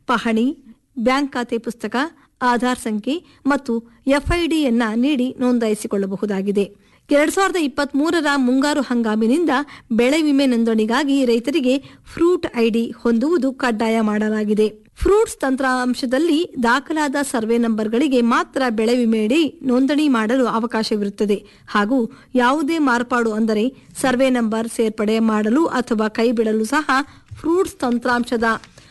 ಪಹಣಿ ಬ್ಯಾಂಕ್ ಖಾತೆ ಪುಸ್ತಕ ಆಧಾರ್ ಸಂಖ್ಯೆ ಮತ್ತು ಎಫ್ಐಡಿಯನ್ನ ನೀಡಿ ನೋಂದಾಯಿಸಿಕೊಳ್ಳಬಹುದಾಗಿದೆ ಎರಡ್ ಸಾವಿರದ ಇಪ್ಪತ್ತ್ ಮೂರರ ಮುಂಗಾರು ಹಂಗಾಮಿನಿಂದ ಬೆಳೆ ವಿಮೆ ನೋಂದಣಿಗಾಗಿ ರೈತರಿಗೆ ಫ್ರೂಟ್ ಐಡಿ ಹೊಂದುವುದು ಕಡ್ಡಾಯ ಮಾಡಲಾಗಿದೆ ಫ್ರೂಟ್ಸ್ ತಂತ್ರಾಂಶದಲ್ಲಿ ದಾಖಲಾದ ಸರ್ವೆ ನಂಬರ್ಗಳಿಗೆ ಮಾತ್ರ ಬೆಳೆ ವಿಮೆಯಡಿ ನೋಂದಣಿ ಮಾಡಲು ಅವಕಾಶವಿರುತ್ತದೆ ಹಾಗೂ ಯಾವುದೇ ಮಾರ್ಪಾಡು ಅಂದರೆ ಸರ್ವೆ ನಂಬರ್ ಸೇರ್ಪಡೆ ಮಾಡಲು ಅಥವಾ ಕೈಬಿಡಲು ಸಹ ಫ್ರೂಟ್ಸ್ ತಂತ್ರಾಂಶದ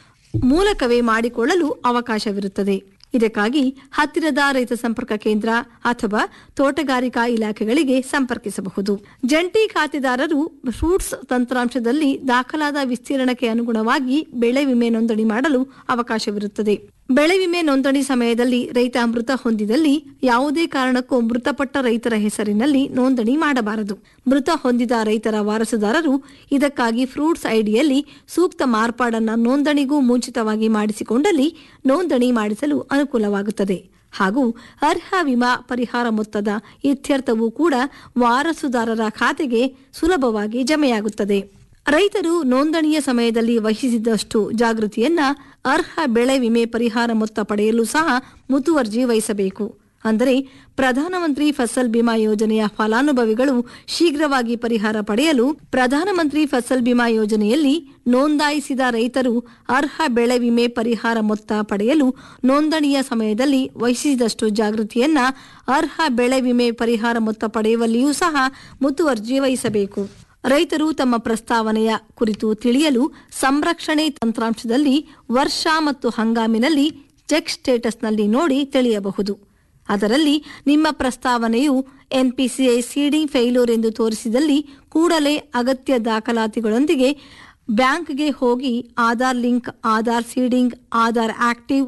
ಮೂಲಕವೇ ಮಾಡಿಕೊಳ್ಳಲು ಅವಕಾಶವಿರುತ್ತದೆ ಇದಕ್ಕಾಗಿ ಹತ್ತಿರದ ರೈತ ಸಂಪರ್ಕ ಕೇಂದ್ರ ಅಥವಾ ತೋಟಗಾರಿಕಾ ಇಲಾಖೆಗಳಿಗೆ ಸಂಪರ್ಕಿಸಬಹುದು ಜಂಟಿ ಖಾತೆದಾರರು ಫ್ರೂಟ್ಸ್ ತಂತ್ರಾಂಶದಲ್ಲಿ ದಾಖಲಾದ ವಿಸ್ತೀರ್ಣಕ್ಕೆ ಅನುಗುಣವಾಗಿ ಬೆಳೆ ವಿಮೆ ನೋಂದಣಿ ಮಾಡಲು ಅವಕಾಶವಿರುತ್ತದೆ ಬೆಳೆ ವಿಮೆ ನೋಂದಣಿ ಸಮಯದಲ್ಲಿ ರೈತ ಮೃತ ಹೊಂದಿದಲ್ಲಿ ಯಾವುದೇ ಕಾರಣಕ್ಕೂ ಮೃತಪಟ್ಟ ರೈತರ ಹೆಸರಿನಲ್ಲಿ ನೋಂದಣಿ ಮಾಡಬಾರದು ಮೃತ ಹೊಂದಿದ ರೈತರ ವಾರಸುದಾರರು ಇದಕ್ಕಾಗಿ ಫ್ರೂಟ್ಸ್ ಐಡಿಯಲ್ಲಿ ಸೂಕ್ತ ಮಾರ್ಪಾಡನ್ನ ನೋಂದಣಿಗೂ ಮುಂಚಿತವಾಗಿ ಮಾಡಿಸಿಕೊಂಡಲ್ಲಿ ನೋಂದಣಿ ಮಾಡಿಸಲು ಅನುಕೂಲವಾಗುತ್ತದೆ ಹಾಗೂ ಅರ್ಹ ವಿಮಾ ಪರಿಹಾರ ಮೊತ್ತದ ಇತ್ಯರ್ಥವೂ ಕೂಡ ವಾರಸುದಾರರ ಖಾತೆಗೆ ಸುಲಭವಾಗಿ ಜಮೆಯಾಗುತ್ತದೆ ರೈತರು ನೋಂದಣಿಯ ಸಮಯದಲ್ಲಿ ವಹಿಸಿದಷ್ಟು ಜಾಗೃತಿಯನ್ನ ಅರ್ಹ ಬೆಳೆ ವಿಮೆ ಪರಿಹಾರ ಮೊತ್ತ ಪಡೆಯಲು ಸಹ ಮುತುವರ್ಜಿ ವಹಿಸಬೇಕು ಅಂದರೆ ಪ್ರಧಾನಮಂತ್ರಿ ಫಸಲ್ ಬಿಮಾ ಯೋಜನೆಯ ಫಲಾನುಭವಿಗಳು ಶೀಘ್ರವಾಗಿ ಪರಿಹಾರ ಪಡೆಯಲು ಪ್ರಧಾನಮಂತ್ರಿ ಫಸಲ್ ಬಿಮಾ ಯೋಜನೆಯಲ್ಲಿ ನೋಂದಾಯಿಸಿದ ರೈತರು ಅರ್ಹ ಬೆಳೆ ವಿಮೆ ಪರಿಹಾರ ಮೊತ್ತ ಪಡೆಯಲು ನೋಂದಣಿಯ ಸಮಯದಲ್ಲಿ ವಹಿಸಿದಷ್ಟು ಜಾಗೃತಿಯನ್ನ ಅರ್ಹ ಬೆಳೆ ವಿಮೆ ಪರಿಹಾರ ಮೊತ್ತ ಪಡೆಯುವಲ್ಲಿಯೂ ಸಹ ಮುತುವರ್ಜಿ ವಹಿಸಬೇಕು ರೈತರು ತಮ್ಮ ಪ್ರಸ್ತಾವನೆಯ ಕುರಿತು ತಿಳಿಯಲು ಸಂರಕ್ಷಣೆ ತಂತ್ರಾಂಶದಲ್ಲಿ ವರ್ಷ ಮತ್ತು ಹಂಗಾಮಿನಲ್ಲಿ ಚೆಕ್ ಸ್ಟೇಟಸ್ನಲ್ಲಿ ನೋಡಿ ತಿಳಿಯಬಹುದು ಅದರಲ್ಲಿ ನಿಮ್ಮ ಪ್ರಸ್ತಾವನೆಯು ಎನ್ಪಿಸಿಐ ಸೀಡಿಂಗ್ ಫೇಲ್ಯೂರ್ ಎಂದು ತೋರಿಸಿದಲ್ಲಿ ಕೂಡಲೇ ಅಗತ್ಯ ದಾಖಲಾತಿಗಳೊಂದಿಗೆ ಬ್ಯಾಂಕ್ಗೆ ಹೋಗಿ Aadhaar link Aadhaar seeding Aadhaar active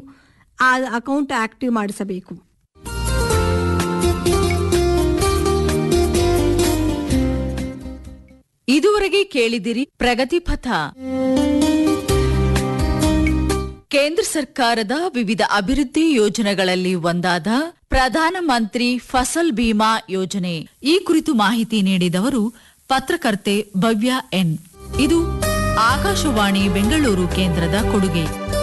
account active ಮಾಡಿಸಬೇಕು ಇದುವರೆಗೆ ಕೇಳಿದಿರಿ ಪ್ರಗತಿ ಪಥ ಕೇಂದ್ರ ಸರ್ಕಾರದ ವಿವಿಧ ಅಭಿವೃದ್ಧಿ ಯೋಜನೆಗಳಲ್ಲಿ ಒಂದಾದ ಪ್ರಧಾನಮಂತ್ರಿ ಫಸಲ್ ಬಿಮಾ ಯೋಜನೆ ಈ ಕುರಿತು ಮಾಹಿತಿ ನೀಡಿದವರು ಪತ್ರಕರ್ತೆ ಭವ್ಯ ಎನ್ ಇದು ಆಕಾಶವಾಣಿ ಬೆಂಗಳೂರು ಕೇಂದ್ರದ ಕೊಡುಗೆ